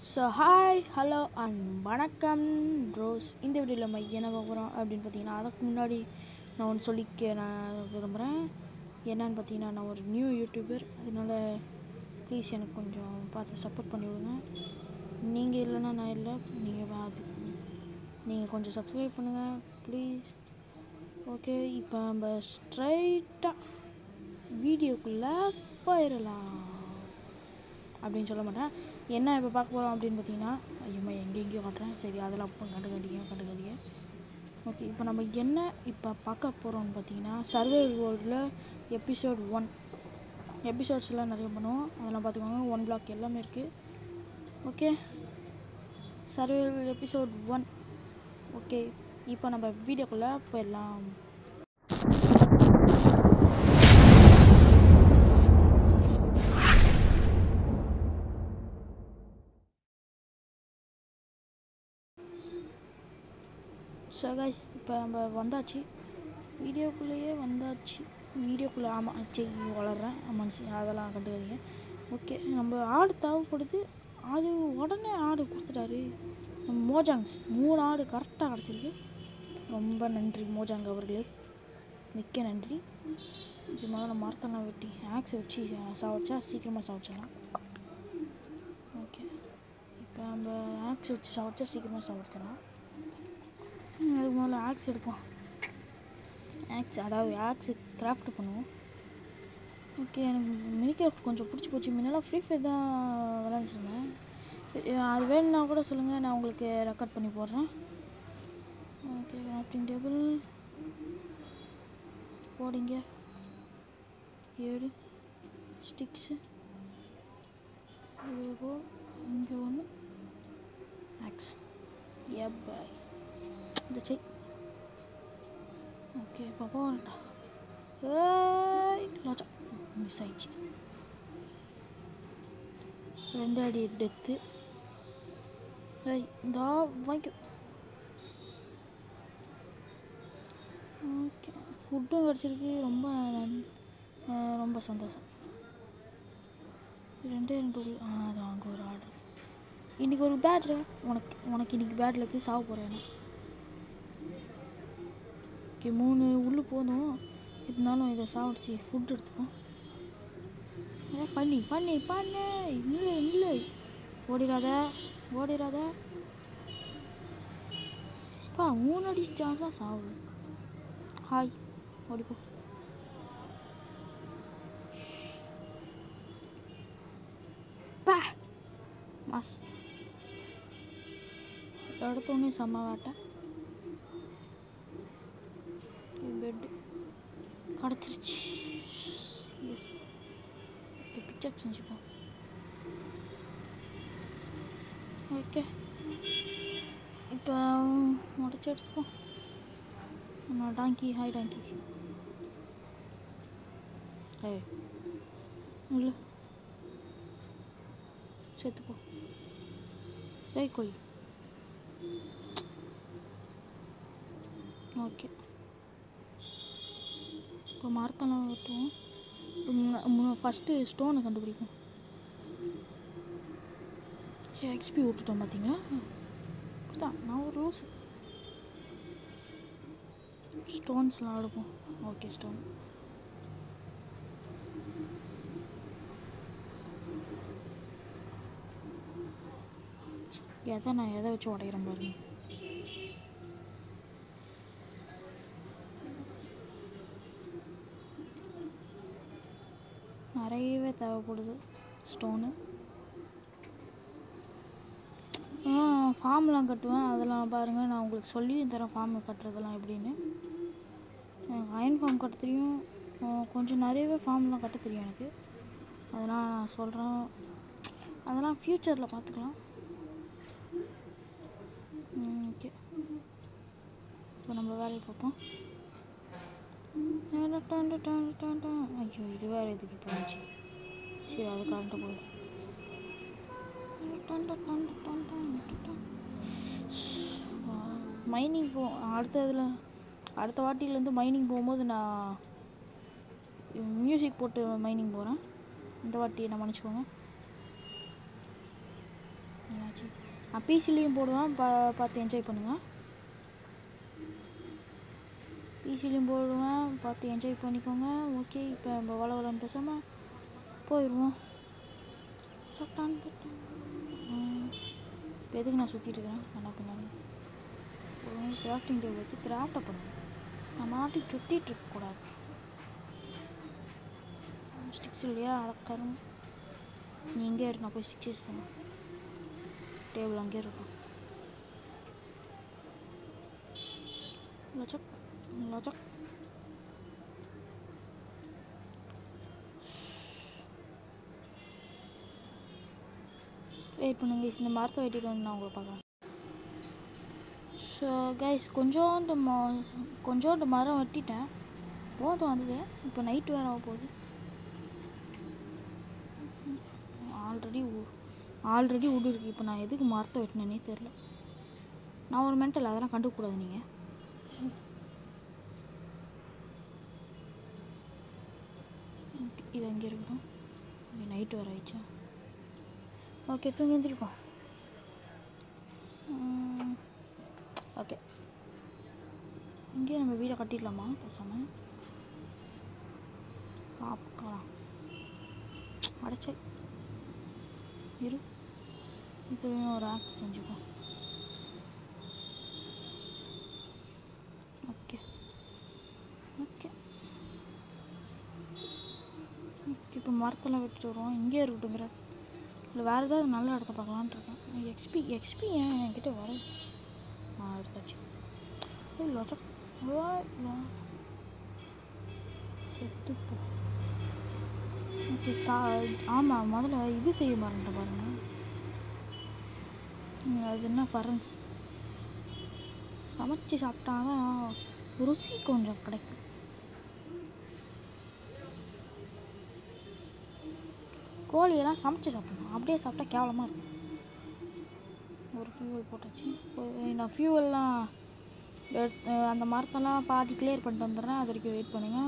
So hi hello and வணக்கம் Rose இந்த வீடியோவில் நம்ம என்ன பார்க்க போகிறோம் அப்படின்னு பார்த்தீங்கன்னா அதுக்கு முன்னாடி நான் ஒன்று சொல்லிக்க நான் விரும்புகிறேன் என்னன்னு பார்த்தீங்கன்னா நான் ஒரு நியூ யூடியூபர் அதனால ப்ளீஸ் எனக்கு கொஞ்சம் பார்த்து சப்போர்ட் பண்ணி விடுங்க நீங்கள் இல்லைன்னா நான் இல்லை நீங்கள் பார்த்து நீங்கள் கொஞ்சம் சப்ஸ்கிரைப் பண்ணுங்கள் ப்ளீஸ் ஓகே இப்போ நம்ம ஸ்ட்ரைட்டாக வீடியோக்குள்ளே போயிடலாம் அப்படின்னு சொல்ல மாட்டேன் என்ன இப்போ பார்க்க போகிறோம் அப்படின்னு பார்த்தீங்கன்னா ஐயோமா எங்கே எங்கேயோ காட்டுறேன் சரி அதெல்லாம் அப்போ கண்டுக்காதீங்க கண்டுக்காதீங்க ஓகே இப்போ நம்ம என்ன இப்போ பார்க்க போகிறோம்னு பார்த்தீங்கன்னா சர்வே வேர்ல்டில் எபிசோட் ஒன் எபிசோட்ஸ்லாம் நிறைய பண்ணுவோம் அதெல்லாம் பார்த்துக்கோங்க ஒன் பிளாக் எல்லாமே இருக்குது okay survival episode one okay இப்போ நம்ம வீடியோக்குள்ளே போயிடலாம் ஸோ கைஸ் இப்போ நம்ம வந்தாச்சு வீடியோக்குள்ளேயே வந்தாச்சு வீடியோக்குள்ளே ஆமாம் சரி வளர்றேன் ஆமாம் சரி அதெல்லாம் கண்டுக்காதீங்க ஓகே நம்ம ஆடு தேவைப்படுது அது உடனே ஆடு கொடுத்துட்டாரு நம்ம மோஜாங்ஸ் மூணு ஆடு கரெக்டாக கிடச்சிருக்கு ரொம்ப நன்றி மோஜாங் அவர்களே மிக்க நன்றி இது முதல்ல மரத்தெல்லாம் வெட்டி ஆக்ஸை வச்சு சாவடிச்சா சீக்கிரமாக சாவடிச்சிடலாம் ஓகே இப்போ நம்ம ஆக்ஸ் வச்சு சாவடிச்சா சீக்கிரமாக சாவடிச்சிடலாம் அதுக்கு முதல்ல ஆக்ஸ் எடுப்போம் ஆக்ஸ் அதாவது ஆக்ஸு கிராஃப்ட் பண்ணுவோம் ஓகே எனக்கு மினி கிராஃப்ட் கொஞ்சம் பிடிச்சி போச்சு முன்னெல்லாம் ஃப்ரீ ஃபயர் தான் விளாண்டுருந்தேன் அது வேணும்னா கூட சொல்லுங்கள் நான் உங்களுக்கு ரெக்கார்ட் பண்ணி போடுறேன் ஓகே கிராஃப்டிங் டேபிள் போடிங்க ஏழு ஸ்டிக்ஸு இங்கே ஒன்று ஆக்ஸ் எப்பாய் இந்த செய் ஓகே இப்போ போகண்டா ஏய் லாச்சா மிஸ் ஆயிடுச்சு ரெண்டு அடி டெத்து ஏய் இந்தா வாங்கிக்கோ ஓகே ஃபுட்டும் கிடச்சிருக்கு ரொம்ப நன்- அஹ் ரொம்ப சந்தோஷம் ரெண்டே ரெண்டு உள்ள ஆ அதான் அங்கே ஒரு ஆர்டர் இன்றைக்கி ஒரு பேட் உனக்கு உனக்கு இன்றைக்கி பேட் இருக்கு சாவ போகிறேன் நான் ஓகே மூணு உள்ளு போதும் இருந்தாலும் இதை சாப்பிடுச்சு ஃபுட் எடுத்துப்போம் ஏ பண்ணி பண்ணி பண்ணு இல்லை இல்லை ஓடிடாத ஓடிடாத பா மூணு அடிச்சா தான் சாவு ஹாய் ஓடிப்போ பா மாஸ் எடுத்தோடனே செம்ம வேட்டை பெட்டு கிடச்சிருச்சு எஸ் ஓகே பிக்சர் செஞ்சுப்போம் ஓகே இப்போ முடிச்சு எடுத்துப்போம் நம்ம டாங்கி ஹாய் டாங்கி ஏய் இல்லை செத்துப்போ ஏய் கோழி ஓகே இப்போ மரத்தெல்லாம் வெட்டுவோம் ஃபஸ்ட்டு ஸ்டோனை கண்டுபிடிப்போம் எக்ஸ்பி விட்டுட்டோம் பார்த்தீங்களா தான் நான் ஒரு ரூஸ் ஸ்டோன்ஸ்லாம் எடுப்போம் ஓகே ஸ்டோன் எதை நான் எதை வச்சு உடைக்கிறேன் பாருங்க நிறையவே தேவைப்படுது ஸ்டோனு ஃபார்ம்லாம் கட்டுவேன் அதெல்லாம் பாருங்கள் நான் உங்களுக்கு சொல்லி தரேன் ஃபார்ம் கட்டுறதெல்லாம் எப்படின்னு எனக்கு அயன் ஃபார்ம் கட்ட தெரியும் அஹ் கொஞ்சம் நிறையவே ஃபார்ம்லாம் கட்ட தெரியும் எனக்கு அதெல்லாம் நான் சொல்கிறேன் அதெல்லாம் ஃப்யூச்சரில் பார்த்துக்கலாம் ஓகே இப்போ நம்ம வேலையை பார்ப்போம் ஐயோ இது வேறு எதுக்கு இப்போ வந்துச்சு சரி அது கரண்ட்டு போய் மைனிங் போ அடுத்த இதில் அடுத்த வாட்டிலேருந்து மைனிங் போகும்போது நான் மியூசிக் போட்டு மைனிங் போகிறேன் இந்த வாட்டி என்ன மன்னிச்சுக்கோங்க என்னாச்சு நான் பிசிலையும் போடுவேன் பா பார்த்து என்ஜாய் பண்ணுங்கள் பிசிலையும் போடுவேன் பார்த்து என்ஜாய் பண்ணிக்கோங்க ஓகே இப்போ நம்ம வள வளன்னு பேசாமல் போயிடுவோம் சட்டான் சட்டான். ம். இப்போ எதுக்கு நான் சுற்றிட்டு இருக்கிறேன் நல்லா பின்னாடி கிராஃப்டிங் டேபிள் வச்சு கிராஃப்டை பண்ணுவேன் நான் மாட்டி சுற்றிட்டு இருக்கக்கூடாது ஸ்டிக்ஸ் இல்லையா அழக்கரும் நீ இங்கே இரு நான் போய் ஸ்டிக்ஸ் யூஸ் பண்ணேன் டேபிள் அங்கேயே இருக்கும் லச்சக் லச்சக் வெயிட் பண்ணுங்க இந்த மரத்தை வெட்டிட்டு வந்து நான் உங்களை பார்க்குறேன் ஸோ கைஸ் கொஞ்சோண்டு ம கொஞ்சோண்டு மரம் வெட்டிட்டேன் போதும் வந்தது இப்போ நைட் வேறு ஆக போகுது ஆல்ரெடி ஆல்ரெடி உடு இருக்குது இப்போ நான் எதுக்கு மரத்தை வெட்டினேனே தெரில நான் ஒரு மென்டல் அதெல்லாம் கண்டுக்கக்கூடாது நீங்கள் இது அங்கே இருக்கட்டும் இங்கே நைட்டு வர ஆயிடுச்சா ஓகே தூங்கி எழுந்திருக்கோம் ஓகே இங்கே நம்ம வீடை கட்டிடலாமா பேசாமல் பார்க்கலாம் அடைச்சே இரு இதுலேயும் ஒரு ஆக்ட் செஞ்சுப்போம் ஓகே ஓகே இப்போ மரத்தெல்லாம் வெட்டிட்டு வருவோம் இங்கே இருக்கட்டுங்கிற இல்லை வேறு ஏதாவது நல்ல இடத்த பார்க்கலான்ட்டு இருக்கேன் எக்ஸ்பி எக்ஸ்பி ஏன் என்கிட்ட வர ஆ எடுத்தாச்சு ஏய் லொச்சக் செத்துப்போ ஓகே கா ஆமாம் முதல்ல இது செய்ய மறந்துட்டேன் பாருங்க ம், அது என்ன ஃபரன்ஸ் சமைச்சு சாப்பிட்டா தான் ருசி கொஞ்சம் கிடைக்கும் கோழியெல்லாம் சமைச்சு சாப்பிடணும் அப்படியே சாப்பிட்டா கேவலமாக இருக்கும் ஒரு ஃபியூவல் போட்டாச்சு இப்போ நான் ஃபியூவல்லாம் எடுத்து அந்த மரத்தெல்லாம் பாதி கிளியர் பண்ணிட்டு வந்துடுறேன் அது வரைக்கும் வெயிட் பண்ணுங்கள்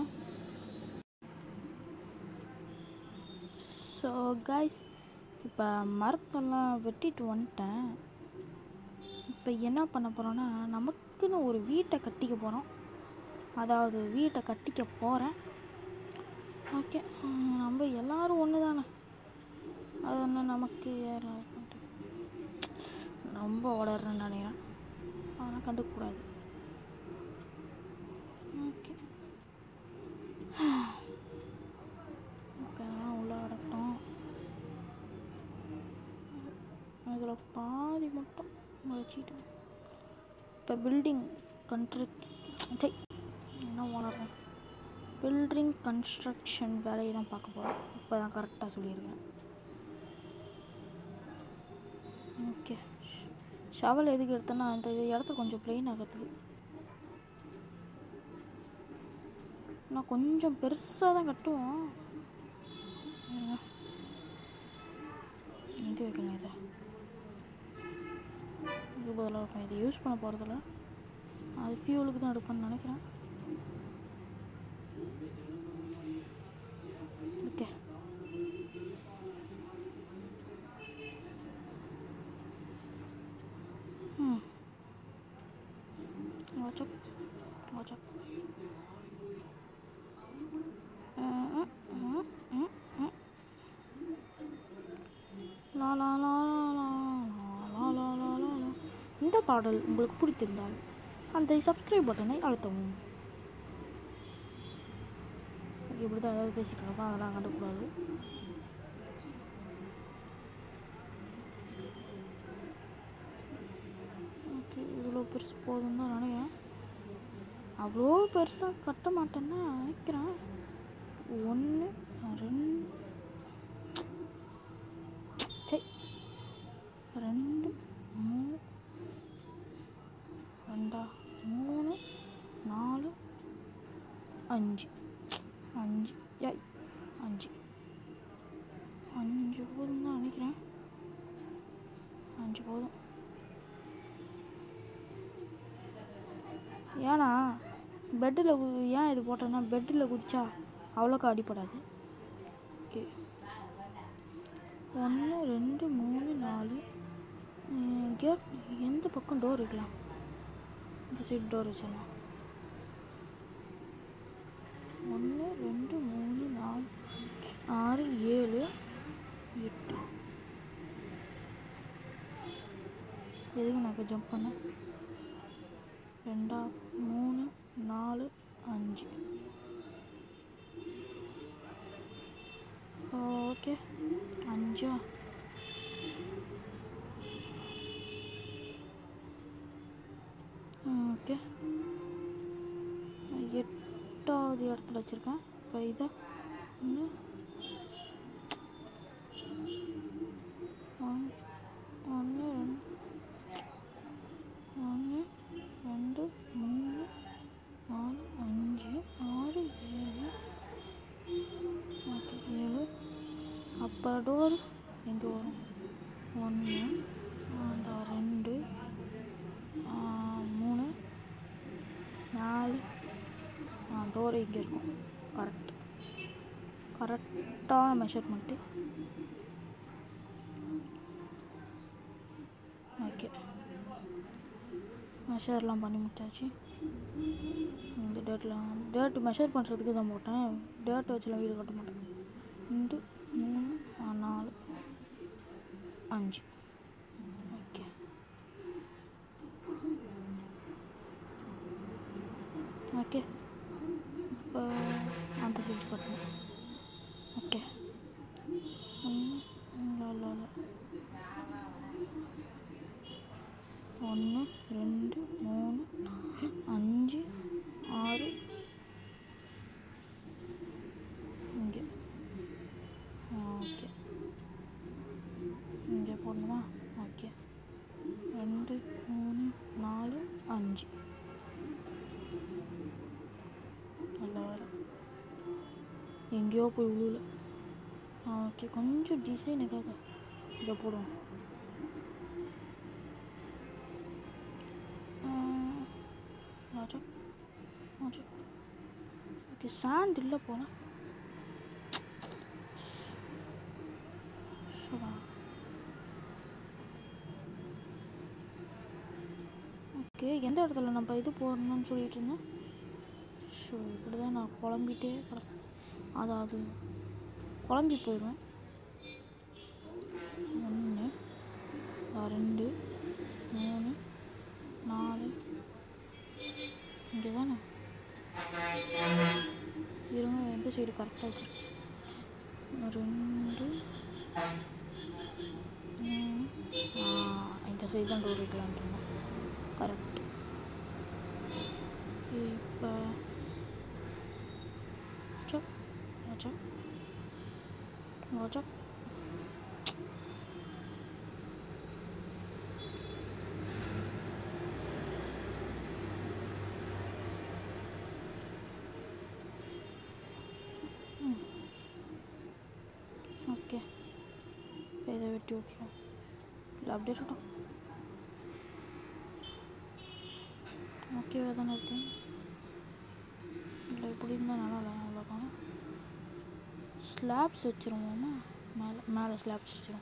ஸோ கைஸ் இப்போ மரத்தெல்லாம் வெட்டிட்டு வந்துட்டேன் இப்போ என்ன பண்ண போகிறோன்னா நமக்குன்னு ஒரு வீட்டை கட்டிக்க போகிறோம் அதாவது வீட்டை கட்டிக்க போகிறேன் ஓகே நம்ம எல்லாரும் ஒன்று தானே அது ஒன்று நமக்கு யாரும் இருக்கட்டும். ரொம்ப வளர்றேன்னு நினைக்கிறேன் அதெல்லாம் கண்டுக்கக்கூடாது ஓகே இப்போ அதெல்லாம் உள்ளே அடக்கட்டும் அதில் பாதி மட்டும் வச்சுட்டு இப்போ பில்டிங் கன்ஸ்ட்ரக்ட் சை என்ன வளர்றேன் பில்டிங் கன்ஸ்ட்ரக்ஷன் வேலையை தான் பார்க்க போகிறோம் இப்போ தான் கரெக்டாக சொல்லியிருக்கேன் ஓகே ஷவல் எதுக்கு எடுத்தேன்னா இந்த இடத்த கொஞ்சம் ப்ளெயின் ஆகிறதுக்கு நான் கொஞ்சம் பெருசாக தான் கட்டுவோம் இருங்க. எங்கே வைக்கலாம் இதை இது பதிலாக வைப்பேன் இதை யூஸ் பண்ண போகிறதில்ல அது ஃபியூலுக்கு தான் எடுப்பேன்னு நினைக்கிறேன் ஓகே ம் வாட்ஸ்அப் வாட்ஸ்அப் லா லா லா லா லா லா லா லா லா லா. இந்த பாடல் உங்களுக்கு பிடித்திருந்தால் அந்த சப்ஸ்கிரைப் பட்டனை அழுத்தவும் இப்படி தான் ஏதாவது பேசிட்டு இருக்கோம் அதெல்லாம் கண்டுக்கூடாது ஓகே இவ்வளோ பெருசு போதும் தான் நினைக்கிறேன் அவ்வளோ பெருசாக கட்ட மாட்டேன்னு தான் நினைக்கிறேன் ஒன்று ரெண்டு சரி ரெண்டு மூணு ரெண்டா மூணு நாலு அஞ்சு அஞ்சு ஏய் அஞ்சு அஞ்சு போதும் தான் நினைக்கிறேன் அஞ்சு போதும் ஏன்னா பெட்டில் ஏன் இது போட்டேன்னா பெட்டில் குதிச்சா அவ்வளோக்கா அடிப்படாது ஓகே ஒன்று ரெண்டு மூணு நாலு கேட் எந்த பக்கம் டோர் வைக்கலாம் இந்த சைடு டோர் வச்சிடலாம் ஒன்று ரெண்டு மூணு நாலு ஆறு ஏழு எட்டு எதுக்கு நான் இப்போ ஜம்ப் பண்ணேன் ரெண்டா மூணு நாலு அஞ்சு ஓகே அஞ்சா ஓகே எட்டாவது இடத்துல வச்சுருக்கேன் இப்போ இதை ஒன்று ஒன் ஒன்று ரெண்டு ஒன்று ரெண்டு மூணு நாலு அஞ்சு ஆறு ஏழு ஓகே ஏழு அப்போ டோர் எங்கே வரும் ஒன்று அந்த ரெண்டு ஆ, மூணு நாலு டோர் இங்கே இருக்கும் கரெக்ட் கரெக்டான மெஷர்மெண்ட்டு ஓகே மெஷர்லாம் பண்ணி முடிச்சாச்சு இந்த டேட்டில் டேட்டு மெஷர் பண்ணுறதுக்கு தான் போட்டேன் டேட் வச்சுலாம் வீடு கட்ட மாட்டேன் ரெண்டு மூணு ஆ, நாலு அஞ்சு ஓகே ஓகே இப்போ அந்த சைடு கட்டணும் ஓகே ஒன்று இல்லை இல்லை இல்லை ஒன்று ரெண்டு மூணு நாலு அஞ்சு ஆறு இங்கே ஓகே இங்கே போடணுமா ஓகே ரெண்டு மூணு நாலு அஞ்சு நல்லா வரும் எங்கேயோ போய் விழுல ஓகே கொஞ்சம் டிசைனுக்காக இதை போடுவோம் ராஜா ராஜா ஓகே சாண்ட் இல்லை போல ஷுவா ஓகே எந்த இடத்துல நம்ம இது போடணும்னு சொல்லிட்டு இருந்தேன் ஷோ இப்படி தான் நான் குழம்பிட்டே கிடப்பேன் அதாவது குழம்பி போயிடுவேன் ஒன்று ரெண்டு மூணு நாலு இங்கே தானே இருங்க எந்த சைடு கரெக்டாக வச்சுருக்கேன் ரெண்டு மூணு ஆ இந்த சைடு தான் டோர் வைக்கலான்ட்டு இருந்தேன் கரெக்ட் இப்போ சப் சப் சப் ஓகே இப்போ இதை வெட்டி விட்ருவோம் இல்லை அப்படியே இருக்கட்டும் ஓகேவா தானே இருக்கு இல்லை இப்படி இருந்தால் நல்லா இல்லை அவ்வளோதான் ஸ்லாப்ஸ் வச்சுருவோமா மேலே மேலே ஸ்லாப்ஸ் வச்சுருவோம்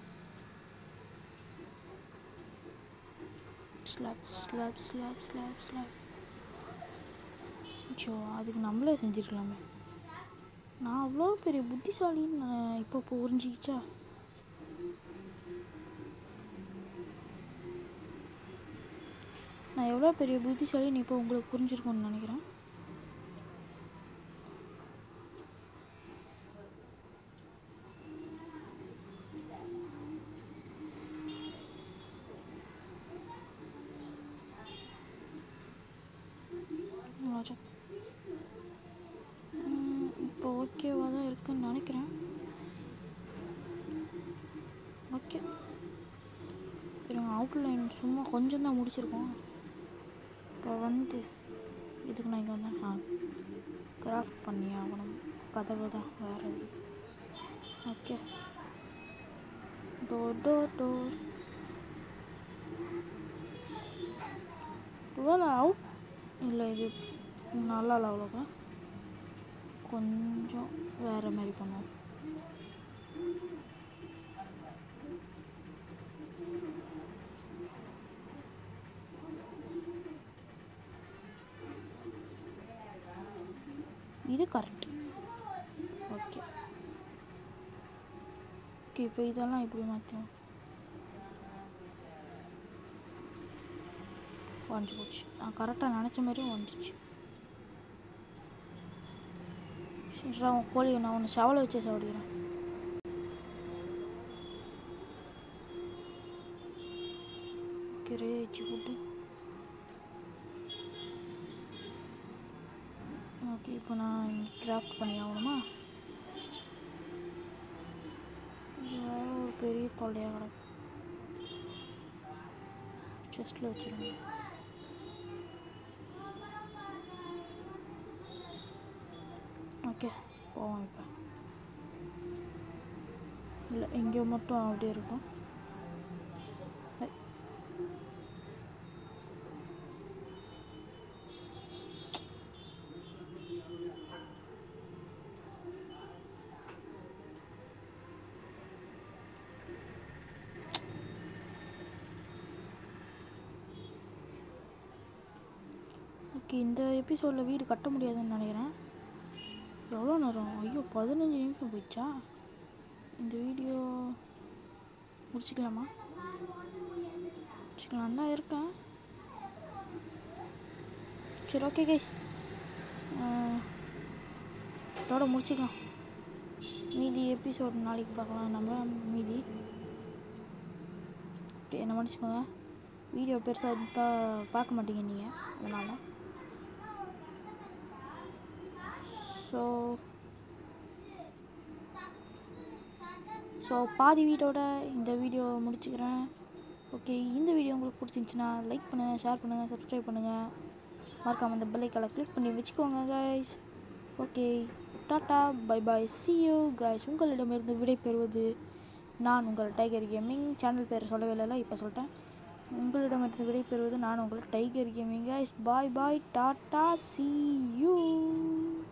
slab slab slab slab slab ஜோ அதுக்கு நம்மளே செஞ்சுருக்கலாமே நான் அவ்வளோ பெரிய புத்திசாலின்னு நான் இப்போ புரிஞ்சிக்கிச்சா நான் எவ்வளோ பெரிய புத்திசாலின்னு இப்போ உங்களுக்கு புரிஞ்சிருக்கும்னு நினைக்கிறேன் ராஜா ம், இப்போ ஓகேவாக தான் இருக்குன்னு நினைக்கிறேன் ஓகே இருங்க அவுட்லைன் சும்மா கொஞ்சம் தான் முடிச்சிருக்கோம் இப்போ வந்து இதுக்கு நான் இங்கே வந்தேன் ஆ கிராஃப்ட் பண்ணி ஆகணும் கதவு தான் வேறு இது ஓகே டோர் டோர் டோர் டுவெல் அவுட் இல்லை இது நல்லா இல்லை அவ்வளோக்கா கொஞ்சம் வேறு மாதிரி பண்ணுவோம் இது கரெக்ட் ஓகே ஓகே இப்போ இதெல்லாம் எப்படி மாற்றணும் உடஞ்சி போச்சு நான் கரெக்டாக நினச்ச மாதிரியும் உடஞ்சிச்சு சரிடா உன் கோழியை நான் ஒன்று செவலை வச்சே சாப்பிடுகிறேன் ஓகே ரெடி ஆயிடுச்சு ஃபுட்டு ஓகே இப்போ நான் கிராஃப்ட் பண்ணி ஆகணுமா இது வேற ஒரு பெரிய தொல்லையாக கிடக்கு செஸ்ட்டில் வச்சுருங்க ஓகே போவோம் இப்போ இல்லை எங்கேயோ மட்டும் அப்படியே இருக்கும் ஐ. ஓகே இந்த எபிசோடில் வீடு கட்ட முடியாதுன்னு நினைக்கிறேன் எவ்வளோ நேரம் ஐயோ பதினஞ்சு நிமிஷம் போயிடுச்சா இந்த வீடியோ முடிச்சுக்கலாமா முடிச்சுக்கலாம் தான் இருக்கேன் சரி ஓகே கைஸ் இதோட முடிச்சுக்கலாம் மீதி எபிசோட் நாளைக்கு பார்க்கலாம் நம்ம மீதி ஓகே என்ன மன்னிச்சுக்கோங்க வீடியோ பெருசாக இருந்தால் பார்க்க மாட்டீங்க நீங்கள் அதனால ஸோ ஸோ பாதி வீட்டோட இந்த வீடியோ முடிச்சுக்கிறேன் ஓகே இந்த வீடியோ உங்களுக்கு பிடிச்சிருந்துச்சின்னா லைக் பண்ணுங்கள் ஷேர் பண்ணுங்கள் சப்ஸ்கிரைப் பண்ணுங்கள் மறக்காம அந்த பெல்லைக்கால கிளிக் பண்ணி வச்சுக்கோங்க guys okay tata bye bye see you guys உங்களிடமிருந்து விடை பெறுவது நான் உங்கள் டைகர் கேமிங் சேனல் பேர் சொல்லவே இல்லை இப்போ சொல்லிட்டேன் உங்களிடமிருந்து விடை பெறுவது நான் உங்கள் tiger gaming guys bye bye tata see you